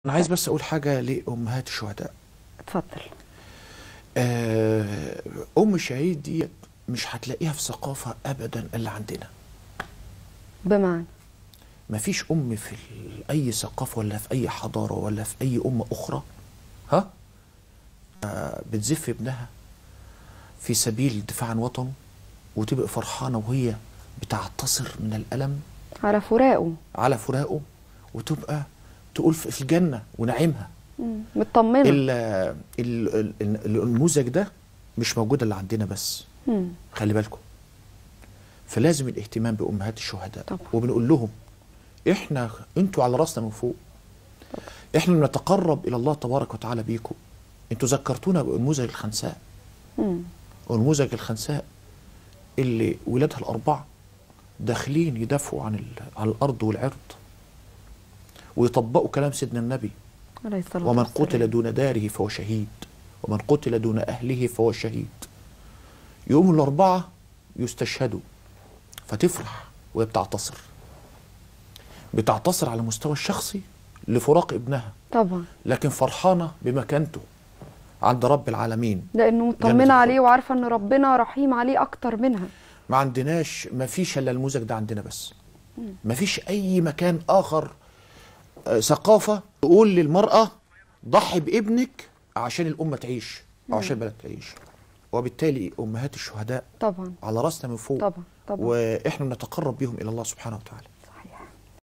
انا عايز بس اقول حاجه لامهات الشهداء اتفضل آه، ام الشهيد دي مش هتلاقيها في ثقافه ابدا الا عندنا بمعنى مفيش ام في ال- اي ثقافه ولا في اي حضاره ولا في اي امه اخرى ها آه، بتزف ابنها في سبيل الدفاع عن وطنه وتبقى فرحانه وهي بتعتصر من الالم على فراقه على فراقه وتبقى تقول في في الجنه ونعيمها مم. مطمنه ال- ال- ال- ال- النموذج ده مش موجود الا عندنا بس مم. خلي بالكم فلازم الاهتمام بامهات الشهداء طبعا. وبنقول لهم احنا انتوا على راسنا من فوق احنا بنتقرب الى الله تبارك وتعالى بيكم انتوا ذكرتونا بنموذج الخنساء مم. ونموذج الخنساء اللي ولادها الاربعه داخلين يدافعوا عن ال- عن الارض والعرض ويطبقوا كلام سيدنا النبي عليه الصلاه ومن والسلام. قتل دون داره فهو شهيد ومن قتل دون أهله فهو شهيد يقوم الأربعة يستشهدوا فتفرح وهي بتعتصر بتعتصر على المستوى الشخصي لفراق ابنها طبعا لكن فرحانة بمكانته عند رب العالمين لانه جنة مطمنه الخلد. عليه وعارفه ان ربنا رحيم عليه اكتر منها ما عندناش ما فيش الا النموذج ده عندنا بس ما فيش اي مكان اخر آه، ثقافه تقول للمراه ضحي بابنك عشان الامه تعيش او عشان البلد تعيش وبالتالي امهات الشهداء طبعا على راسنا من فوق طبعا طبعا واحنا نتقرب بهم الى الله سبحانه وتعالى